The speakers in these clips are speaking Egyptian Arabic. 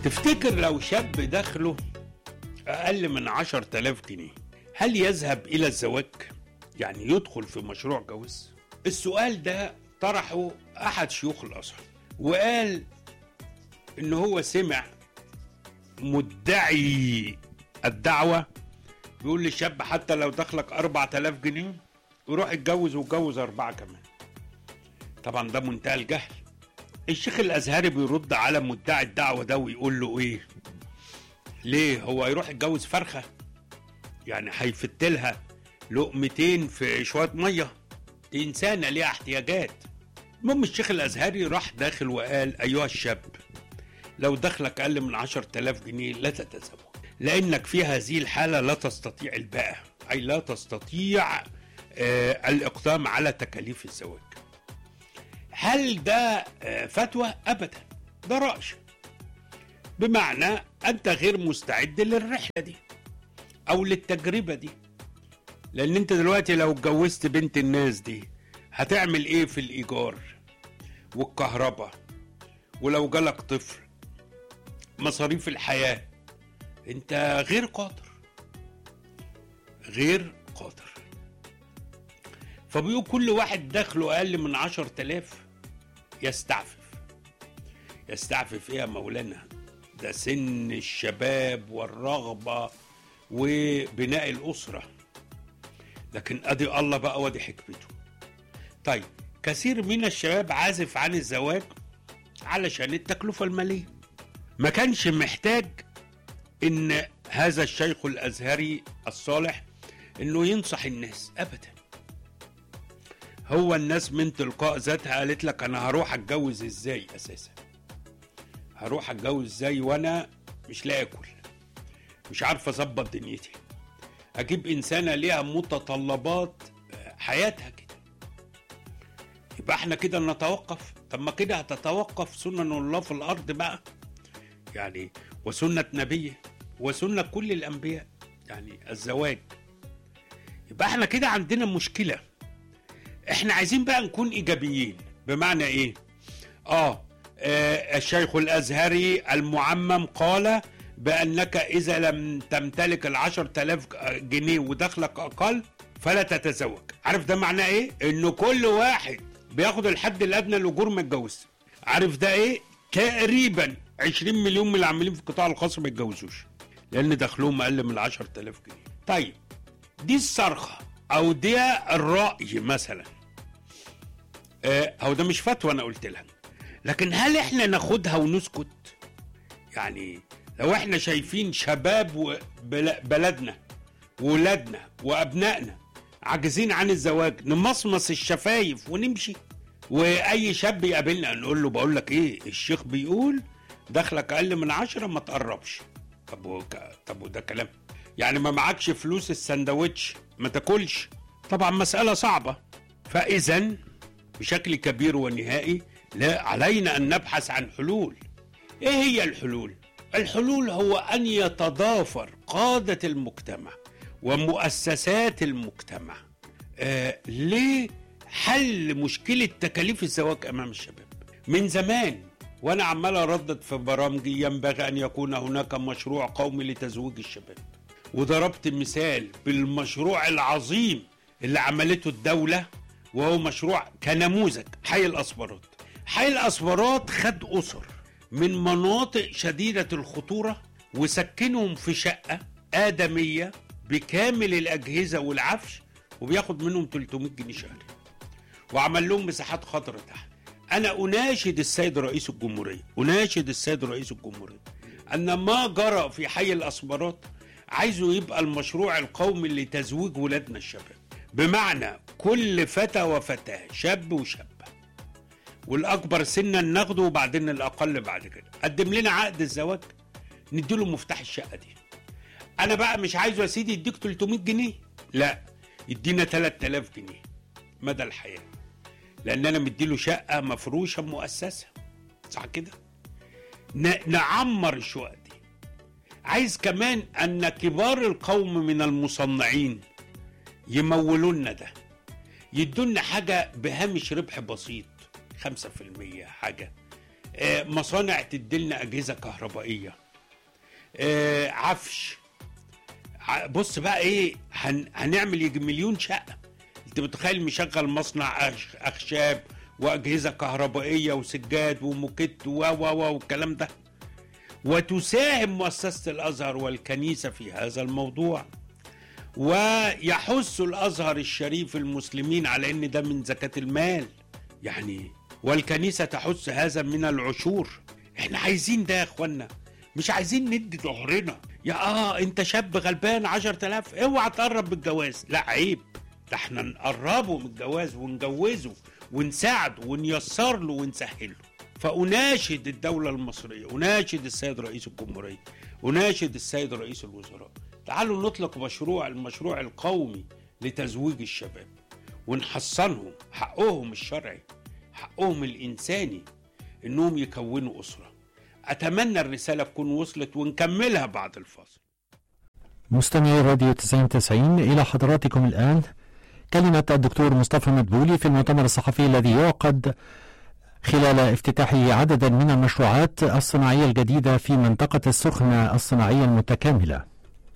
تفتكر لو شاب دخله أقل من عشر تلاف جنيه هل يذهب إلى الزواج؟ يعني يدخل في مشروع جواز؟ السؤال ده طرحه أحد شيوخ الأزهر وقال إن هو سمع مدعي الدعوة بيقول للشاب حتى لو دخلك أربع تلاف جنيه يروح يتجوز ويتجوز أربعة كمان طبعا ده منتهى الجهل الشيخ الازهري بيرد على مدعي الدعوه ده ويقول له ايه ليه هو يروح يتجوز فرخه يعني هيفتلها لقمتين في شويه ميه دي انسانه ليها احتياجات المهم الشيخ الازهري راح داخل وقال ايها الشاب لو دخلك اقل من عشر تلاف جنيه لا تتزوج لانك في هذه الحاله لا تستطيع الباءة اي لا تستطيع آه الاقدام على تكاليف الزواج هل ده آه، فتوى ابدا ده راي بمعنى انت غير مستعد للرحله دي او للتجربه دي لان انت دلوقتي لو اتجوزت بنت الناس دي هتعمل ايه في الايجار والكهرباء ولو جالك طفل مصاريف الحياه انت غير قادر غير قادر فبيقول كل واحد دخله اقل من عشر تلاف يستعفف يستعفف ايه يا مولانا ده سن الشباب والرغبة وبناء الأسرة لكن أدي الله بقى ودي حكمته طيب كثير من الشباب عازف عن الزواج علشان التكلفة المالية ما كانش محتاج ان هذا الشيخ الازهري الصالح انه ينصح الناس ابدا هو الناس من تلقاء ذاتها قالت لك انا هروح اتجوز ازاي اساسا هروح اتجوز ازاي وانا مش لاقي اكل مش عارف اظبط دنيتي اجيب انسانه ليها متطلبات حياتها كده يبقى احنا كده نتوقف طب ما كده هتتوقف سنن الله في الارض بقى يعني وسنه نبيه وسنه كل الانبياء يعني الزواج يبقى احنا كده عندنا مشكله احنا عايزين بقى نكون ايجابيين بمعنى ايه اه, آه الشيخ الازهري المعمم قال بانك اذا لم تمتلك العشر تلاف جنيه ودخلك اقل فلا تتزوج عارف ده معناه ايه انه كل واحد بياخد الحد الادنى الاجور ما يتجوزش عارف ده ايه تقريبا 20 مليون من العاملين في القطاع الخاص ما يتجوزوش لان دخلهم اقل من 10000 جنيه طيب دي الصرخه او ده الراي مثلا آه هو ده مش فتوى انا قلت لها لكن هل احنا ناخدها ونسكت يعني لو احنا شايفين شباب بلدنا وولادنا وابنائنا عاجزين عن الزواج نمصمص الشفايف ونمشي واي شاب يقابلنا نقول له بقول لك ايه الشيخ بيقول دخلك اقل من عشرة ما تقربش طب وك... طب وده كلام يعني ما معكش فلوس السندوتش ما تاكلش طبعا مسألة صعبة فإذا بشكل كبير ونهائي لا علينا أن نبحث عن حلول إيه هي الحلول؟ الحلول هو أن يتضافر قادة المجتمع ومؤسسات المجتمع آه لحل مشكلة تكاليف الزواج أمام الشباب من زمان وأنا عمال أردد في برامجي ينبغي أن يكون هناك مشروع قومي لتزويج الشباب وضربت مثال بالمشروع العظيم اللي عملته الدولة وهو مشروع كنموذج حي الأسبرات حي الأسبرات خد أسر من مناطق شديدة الخطورة وسكنهم في شقة آدمية بكامل الأجهزة والعفش وبياخد منهم 300 جنيه شهري وعمل لهم مساحات خضراء تحت أنا أناشد السيد رئيس الجمهورية أناشد السيد رئيس الجمهورية أن ما جرى في حي الأسبرات عايزه يبقى المشروع القومي لتزويج ولادنا الشباب بمعنى كل فتى وفتاة شاب وشابة والأكبر سنا ناخده وبعدين الأقل بعد كده قدم لنا عقد الزواج نديله مفتاح الشقة دي أنا بقى مش عايزه يا سيدي يديك 300 جنيه لا يدينا 3000 جنيه مدى الحياة لأن أنا مديله شقة مفروشة مؤسسة صح كده نعمر الشقق دي عايز كمان ان كبار القوم من المصنعين يمولوا لنا ده يدونا حاجه بهامش ربح بسيط 5% حاجه آه، مصانع تديلنا اجهزه كهربائيه آه، عفش ع- بص بقى ايه هن هنعمل يجي مليون شقه انت متخيل مشغل مصنع أخ- اخشاب واجهزه كهربائيه وسجاد وموكيت و و و والكلام ده وتساهم مؤسسه الازهر والكنيسه في هذا الموضوع ويحث الازهر الشريف المسلمين على ان ده من زكاه المال يعني والكنيسه تحث هذا من العشور احنا عايزين ده يا اخوانا مش عايزين ندي ظهرنا يا اه انت شاب غلبان 10000 اوعى تقرب بالجواز لا عيب ده احنا نقربه من الجواز ونجوزه ونساعده ونيسر له ونسهله فأناشد الدولة المصرية أناشد السيد رئيس الجمهورية أناشد السيد رئيس الوزراء تعالوا نطلق مشروع المشروع القومي لتزويج الشباب ونحصنهم حقهم الشرعي حقهم الإنساني إنهم يكونوا أسرة أتمنى الرسالة تكون وصلت ونكملها بعد الفاصل مستمعي راديو 90 إلى حضراتكم الآن كلمة الدكتور مصطفى مدبولي في المؤتمر الصحفي الذي يعقد خلال افتتاحه عددا من المشروعات الصناعية الجديدة في منطقة السخنة الصناعية المتكاملة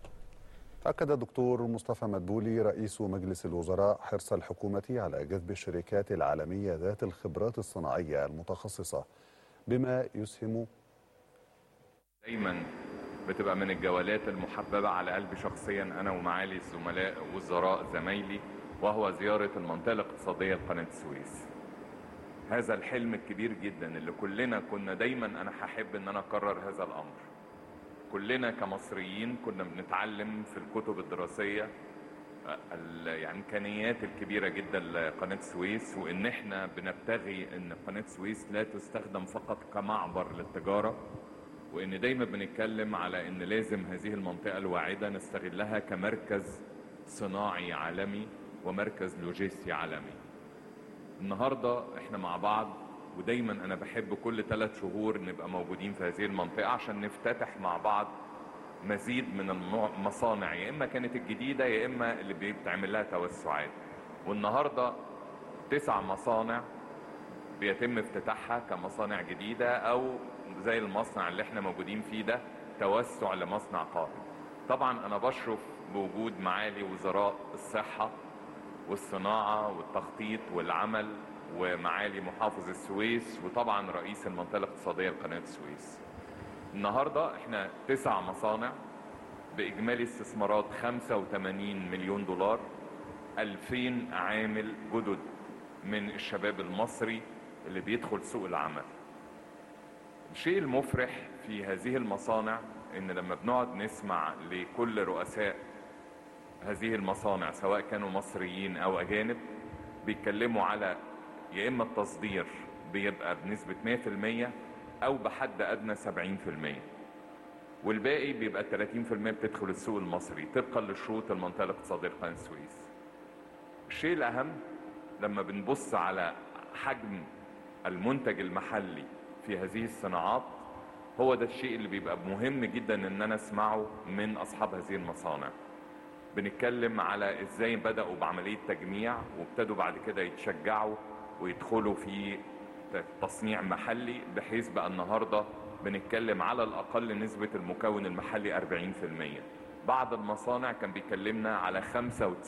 أكد الدكتور مصطفى مدبولي رئيس مجلس الوزراء حرص الحكومة على جذب الشركات العالمية ذات الخبرات الصناعية المتخصصة بما يسهم دايما بتبقى من الجولات المحببة على قلبي شخصيا أنا ومعالي الزملاء وزراء زمايلي وهو زيارة المنطقة الاقتصادية لقناة السويس هذا الحلم الكبير جدا اللي كلنا كنا دايما أنا هحب إن أنا أكرر هذا الأمر كلنا كمصريين كنا بنتعلم في الكتب الدراسية ال- يعني الامكانيات الكبيره جدا لقناه السويس وان احنا بنبتغي ان قناه السويس لا تستخدم فقط كمعبر للتجاره وان دايما بنتكلم على ان لازم هذه المنطقه الواعده نستغلها كمركز صناعي عالمي ومركز لوجستي عالمي النهارده احنا مع بعض ودايما انا بحب كل ثلاث شهور نبقى موجودين في هذه المنطقه عشان نفتتح مع بعض مزيد من المصانع يا اما كانت الجديده يا اما اللي بيتعمل لها توسعات والنهارده تسع مصانع بيتم افتتاحها كمصانع جديده او زي المصنع اللي احنا موجودين فيه ده توسع لمصنع قائم طبعا انا بشرف بوجود معالي وزراء الصحه والصناعه والتخطيط والعمل ومعالي محافظ السويس وطبعا رئيس المنطقه الاقتصاديه لقناه السويس النهارده احنا تسع مصانع باجمالي استثمارات 85 مليون دولار 2000 عامل جدد من الشباب المصري اللي بيدخل سوق العمل الشيء المفرح في هذه المصانع ان لما بنقعد نسمع لكل رؤساء هذه المصانع سواء كانوا مصريين او اجانب بيتكلموا على يا اما التصدير بيبقى بنسبة 100% او بحد ادنى 70% والباقي بيبقى 30% بتدخل السوق المصري طبقا لشروط المنطقة الاقتصادية لقناة السويس الشيء الاهم لما بنبص على حجم المنتج المحلي في هذه الصناعات هو ده الشيء اللي بيبقى مهم جدا ان انا اسمعه من اصحاب هذه المصانع بنتكلم على ازاي بدأوا بعملية تجميع وابتدوا بعد كده يتشجعوا ويدخلوا في تصنيع محلي بحيث بقى النهاردة بنتكلم على الأقل نسبة المكون المحلي 40% بعض المصانع كان بيكلمنا على 95%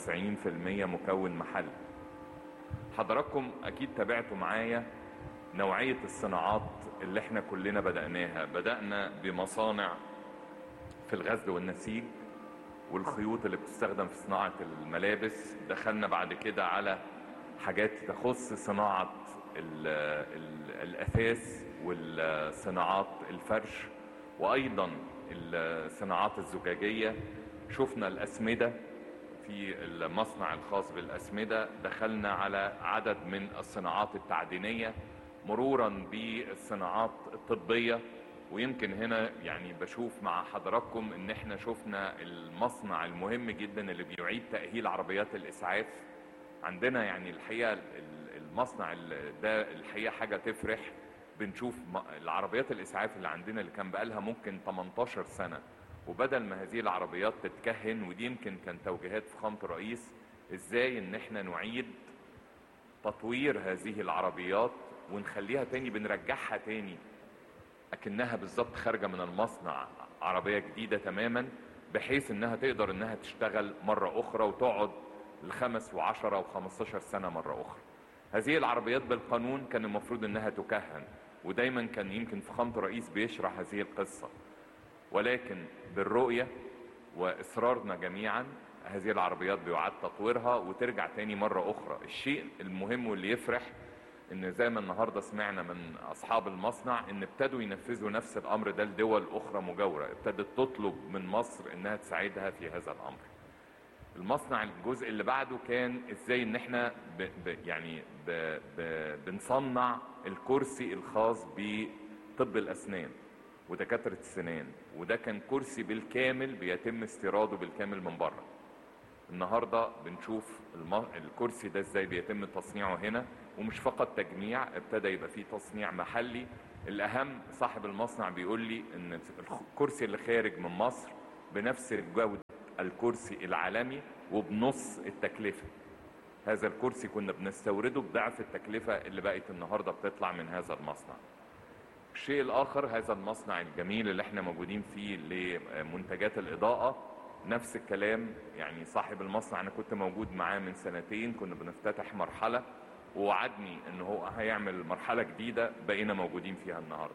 مكون محلي حضراتكم أكيد تابعتوا معايا نوعية الصناعات اللي احنا كلنا بدأناها بدأنا بمصانع في الغزل والنسيج والخيوط اللي بتستخدم في صناعة الملابس دخلنا بعد كده على حاجات تخص صناعة ال ال الأثاث والصناعات الفرش وأيضا الصناعات الزجاجية شفنا الأسمدة في المصنع الخاص بالأسمدة دخلنا على عدد من الصناعات التعدينية مرورا بالصناعات الطبية ويمكن هنا يعني بشوف مع حضراتكم ان احنا شفنا المصنع المهم جدا اللي بيعيد تأهيل عربيات الإسعاف عندنا يعني الحقيقة المصنع ده الحقيقة حاجة تفرح بنشوف العربيات الإسعاف اللي عندنا اللي كان بقالها ممكن 18 سنة وبدل ما هذه العربيات تتكهن ودي يمكن كان توجيهات فخامة الرئيس ازاي ان احنا نعيد تطوير هذه العربيات ونخليها تاني بنرجعها تاني اكنها بالظبط خارجه من المصنع عربيه جديده تماما بحيث انها تقدر انها تشتغل مره اخرى وتقعد لخمس وعشرة وخمستاشر سنة مرة أخرى هذه العربيات بالقانون كان المفروض انها تكهن ودايما كان يمكن فخامة الرئيس بيشرح هذه القصة ولكن بالرؤية وإصرارنا جميعا هذه العربيات بيعاد تطويرها وترجع تاني مرة أخرى الشيء المهم واللي يفرح ان زي ما النهارده سمعنا من اصحاب المصنع ان ابتدوا ينفذوا نفس الامر ده لدول اخرى مجاوره ابتدت تطلب من مصر انها تساعدها في هذا الامر المصنع الجزء اللي بعده كان ازاي ان احنا ب ب يعني ب ب بنصنع الكرسي الخاص بطب الاسنان ودكاتره السنان وده كان كرسي بالكامل بيتم استيراده بالكامل من بره النهارده بنشوف الم... الكرسي ده ازاي بيتم تصنيعه هنا ومش فقط تجميع ابتدى يبقى فيه تصنيع محلي الاهم صاحب المصنع بيقول لي ان الكرسي اللي خارج من مصر بنفس جوده الكرسي العالمي وبنص التكلفه هذا الكرسي كنا بنستورده بضعف التكلفه اللي بقت النهارده بتطلع من هذا المصنع الشيء الاخر هذا المصنع الجميل اللي احنا موجودين فيه لمنتجات الاضاءه نفس الكلام يعني صاحب المصنع انا كنت موجود معاه من سنتين كنا بنفتتح مرحله ووعدني ان هو هيعمل مرحله جديده بقينا موجودين فيها النهارده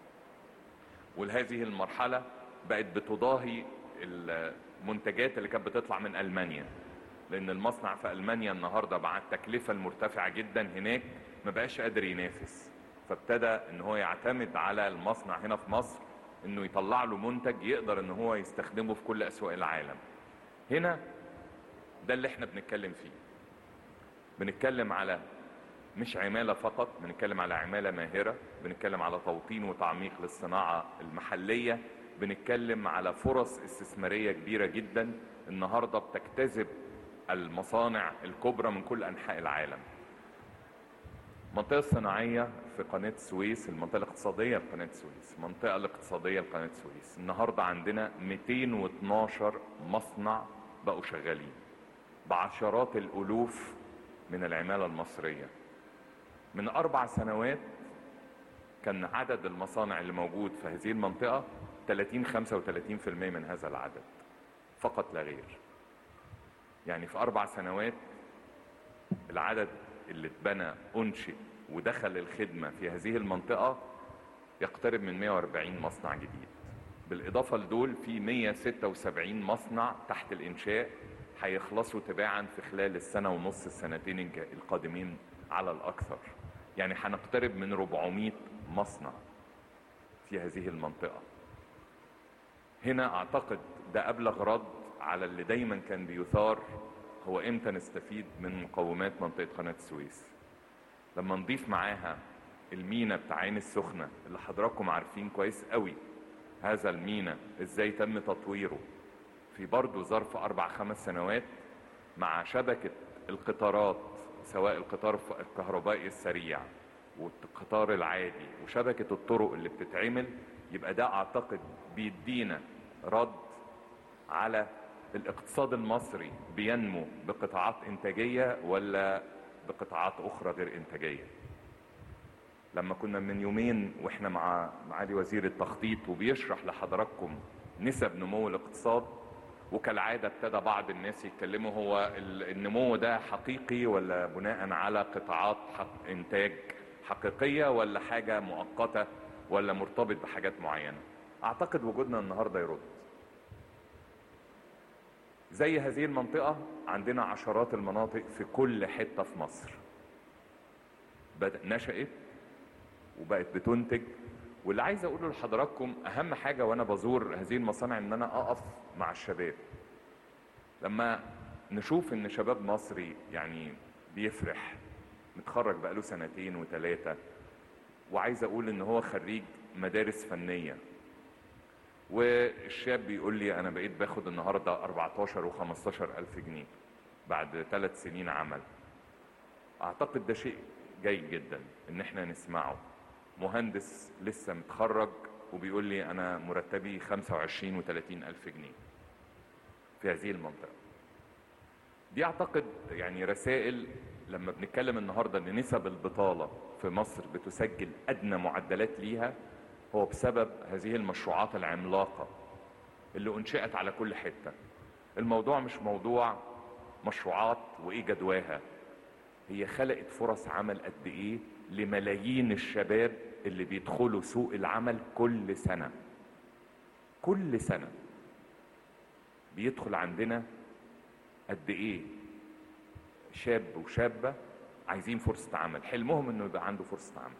وهذه المرحله بقت بتضاهي المنتجات اللي كانت بتطلع من المانيا لان المصنع في المانيا النهارده مع التكلفه المرتفعه جدا هناك ما بقاش قادر ينافس فابتدى ان هو يعتمد على المصنع هنا في مصر انه يطلع له منتج يقدر ان هو يستخدمه في كل اسواق العالم هنا ده اللي احنا بنتكلم فيه بنتكلم على مش عمالة فقط بنتكلم على عمالة ماهرة بنتكلم على توطين وتعميق للصناعة المحلية بنتكلم على فرص استثمارية كبيرة جدا النهاردة بتجتذب المصانع الكبرى من كل أنحاء العالم المنطقة الصناعية في قناة السويس المنطقة الاقتصادية لقناة السويس المنطقة الاقتصادية لقناة السويس النهاردة عندنا 212 مصنع بقوا شغالين بعشرات الألوف من العمالة المصرية من أربع سنوات كان عدد المصانع اللي موجود في هذه المنطقة 30 35% من هذا العدد فقط لا غير يعني في أربع سنوات العدد اللي اتبنى أنشئ ودخل الخدمة في هذه المنطقة يقترب من 140 مصنع جديد بالإضافة لدول في 176 مصنع تحت الإنشاء هيخلصوا تباعا في خلال السنة ونص السنتين القادمين على الأكثر يعني هنقترب من 400 مصنع في هذه المنطقة هنا أعتقد ده أبلغ رد على اللي دايما كان بيثار هو إمتى نستفيد من مقومات منطقة قناة السويس لما نضيف معاها المينا بتاع عين السخنة اللي حضراتكم عارفين كويس قوي هذا المينا ازاي تم تطويره في برضه ظرف أربع خمس سنوات مع شبكة القطارات سواء القطار الكهربائي السريع والقطار العادي وشبكة الطرق اللي بتتعمل يبقى ده أعتقد بيدينا رد على الاقتصاد المصري بينمو بقطاعات إنتاجية ولا بقطاعات أخرى غير إنتاجية لما كنا من يومين واحنا مع معالي وزير التخطيط وبيشرح لحضراتكم نسب نمو الاقتصاد وكالعاده ابتدى بعض الناس يتكلموا هو النمو ده حقيقي ولا بناء على قطاعات حق انتاج حقيقيه ولا حاجه مؤقته ولا مرتبط بحاجات معينه اعتقد وجودنا النهارده يرد زي هذه المنطقه عندنا عشرات المناطق في كل حته في مصر بدأ نشأت وبقت بتنتج واللي عايز اقوله لحضراتكم اهم حاجه وانا بزور هذه المصانع ان انا اقف مع الشباب لما نشوف ان شباب مصري يعني بيفرح متخرج بقاله سنتين وثلاثه وعايز اقول ان هو خريج مدارس فنيه والشاب بيقول لي انا بقيت باخد النهارده 14 و15 الف جنيه بعد ثلاث سنين عمل اعتقد ده شيء جيد جدا ان احنا نسمعه مهندس لسه متخرج وبيقول لي انا مرتبي 25 و30 الف جنيه في هذه المنطقه دي اعتقد يعني رسائل لما بنتكلم النهارده ان نسب البطاله في مصر بتسجل ادنى معدلات ليها هو بسبب هذه المشروعات العملاقة اللي أنشئت على كل حتة الموضوع مش موضوع مشروعات وإيه جدواها هي خلقت فرص عمل قد إيه لملايين الشباب اللي بيدخلوا سوق العمل كل سنة كل سنة بيدخل عندنا قد ايه شاب وشابة عايزين فرصة عمل حلمهم انه يبقى عنده فرصة عمل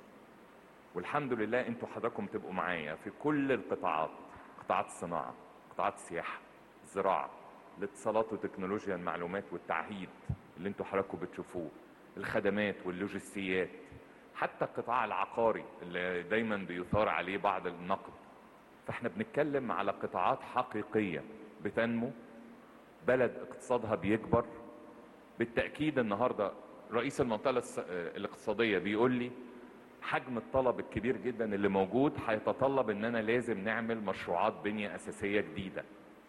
والحمد لله انتوا حضراتكم تبقوا معايا في كل القطاعات قطاعات الصناعة قطاعات السياحة الزراعة الاتصالات وتكنولوجيا المعلومات والتعهيد اللي انتوا حضراتكم بتشوفوه الخدمات واللوجستيات حتى القطاع العقاري اللي دايما بيثار عليه بعض النقد فاحنا بنتكلم على قطاعات حقيقية بتنمو بلد اقتصادها بيكبر بالتأكيد النهاردة رئيس المنطقة الاقتصادية بيقول لي حجم الطلب الكبير جدا اللي موجود هيتطلب اننا لازم نعمل مشروعات بنية اساسية جديدة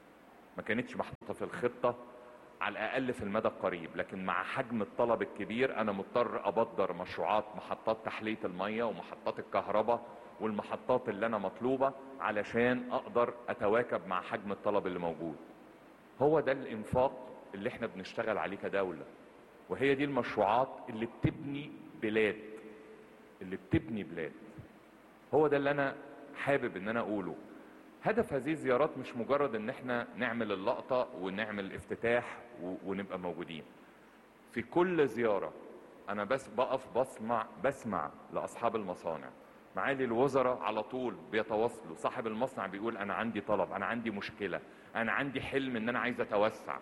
ما كانتش محطوطة في الخطة على الاقل في المدى القريب لكن مع حجم الطلب الكبير انا مضطر ابدر مشروعات محطات تحلية المية ومحطات الكهرباء والمحطات اللي انا مطلوبة علشان اقدر اتواكب مع حجم الطلب اللي موجود هو ده الانفاق اللي احنا بنشتغل عليه كدولة وهي دي المشروعات اللي بتبني بلاد اللي بتبني بلاد هو ده اللي انا حابب ان انا اقوله هدف هذه الزيارات مش مجرد ان احنا نعمل اللقطة ونعمل افتتاح ونبقى موجودين في كل زيارة انا بس بقف بسمع بسمع لاصحاب المصانع معالي الوزراء على طول بيتواصلوا صاحب المصنع بيقول انا عندي طلب انا عندي مشكلة انا عندي حلم ان انا عايز اتوسع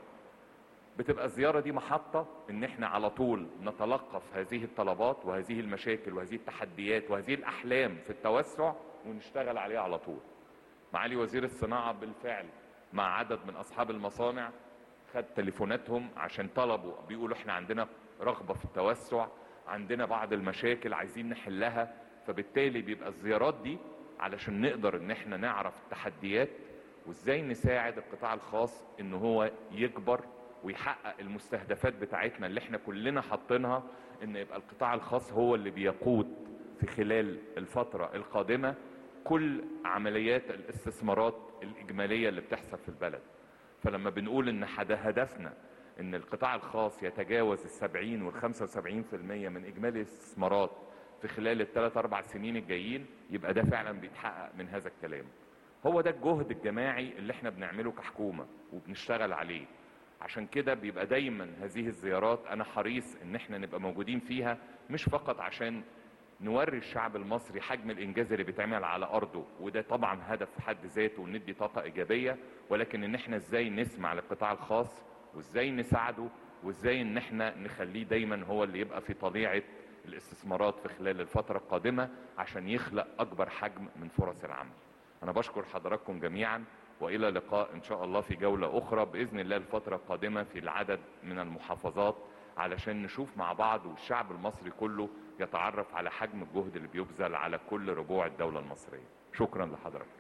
بتبقى الزيارة دي محطة ان احنا على طول نتلقف هذه الطلبات وهذه المشاكل وهذه التحديات وهذه الاحلام في التوسع ونشتغل عليها على طول معالي وزير الصناعة بالفعل مع عدد من اصحاب المصانع خد تليفوناتهم عشان طلبوا بيقولوا احنا عندنا رغبة في التوسع عندنا بعض المشاكل عايزين نحلها فبالتالي بيبقى الزيارات دي علشان نقدر ان احنا نعرف التحديات وازاي نساعد القطاع الخاص ان هو يكبر ويحقق المستهدفات بتاعتنا اللي احنا كلنا حاطينها ان يبقى القطاع الخاص هو اللي بيقود في خلال الفترة القادمة كل عمليات الاستثمارات الإجمالية اللي بتحصل في البلد فلما بنقول ان هدفنا ان القطاع الخاص يتجاوز السبعين والخمسة وسبعين في المية من إجمالي الاستثمارات في خلال الثلاث أربع سنين الجايين يبقى ده فعلا بيتحقق من هذا الكلام هو ده الجهد الجماعي اللي احنا بنعمله كحكومة وبنشتغل عليه عشان كده بيبقى دايما هذه الزيارات انا حريص ان احنا نبقى موجودين فيها مش فقط عشان نوري الشعب المصري حجم الانجاز اللي بيتعمل على ارضه وده طبعا هدف في حد ذاته وندي طاقة ايجابية ولكن ان احنا ازاي نسمع للقطاع الخاص وازاي نساعده وازاي ان احنا نخليه دايما هو اللي يبقى في طليعة الاستثمارات في خلال الفترة القادمة عشان يخلق اكبر حجم من فرص العمل انا بشكر حضراتكم جميعا والى لقاء ان شاء الله في جولة اخرى باذن الله الفترة القادمة في العدد من المحافظات علشان نشوف مع بعض والشعب المصري كله يتعرف على حجم الجهد اللي بيبذل على كل ربوع الدولة المصرية شكرا لحضرتك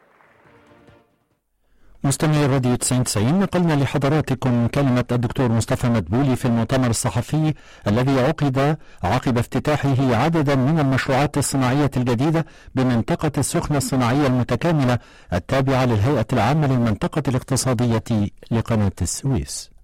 مستمعي الراديو 90 نقلنا لحضراتكم كلمة الدكتور مصطفى مدبولي في المؤتمر الصحفي الذي عقد عقب افتتاحه عددا من المشروعات الصناعية الجديدة بمنطقة السخنة الصناعية المتكاملة التابعة للهيئة العامة للمنطقة الاقتصادية لقناة السويس